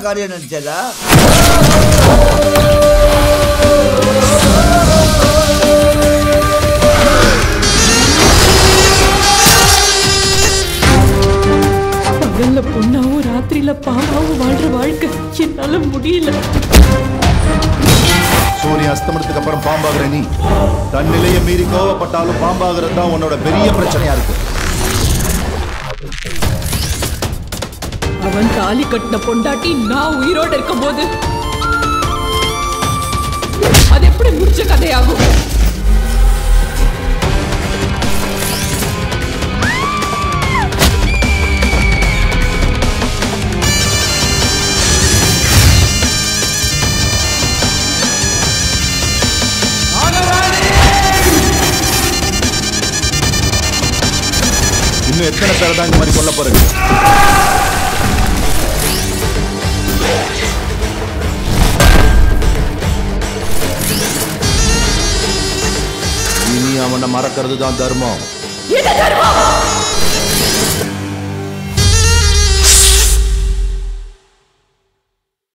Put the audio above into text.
காரியம் நினைச்சதா பகல்ல பொண்ணாவும் ராத்திரியில பாவாவும் வாழ்ற வாழ்க்கை என்னால முடியல சூரியன் அஸ்தமனத்துக்கு அப்புறம் பாம்பாகிற நீ தன் நிலையை மீறி கோவப்பட்டாலும் பாம்பாகிறது தான் உன்னோட பெரிய பிரச்சனையா இருக்கு அவன் தாலி கட்டின பொண்டாட்டி நான் உயிரோட இருக்கும்போது அது எப்படி முடிச்ச கதையாகும் இன்னும் எத்தனை பேரை தான் இந்த மாதிரி கொல்ல போறது இனி அவனை மறக்கிறது தான் தர்மம் என்ன தர்மம்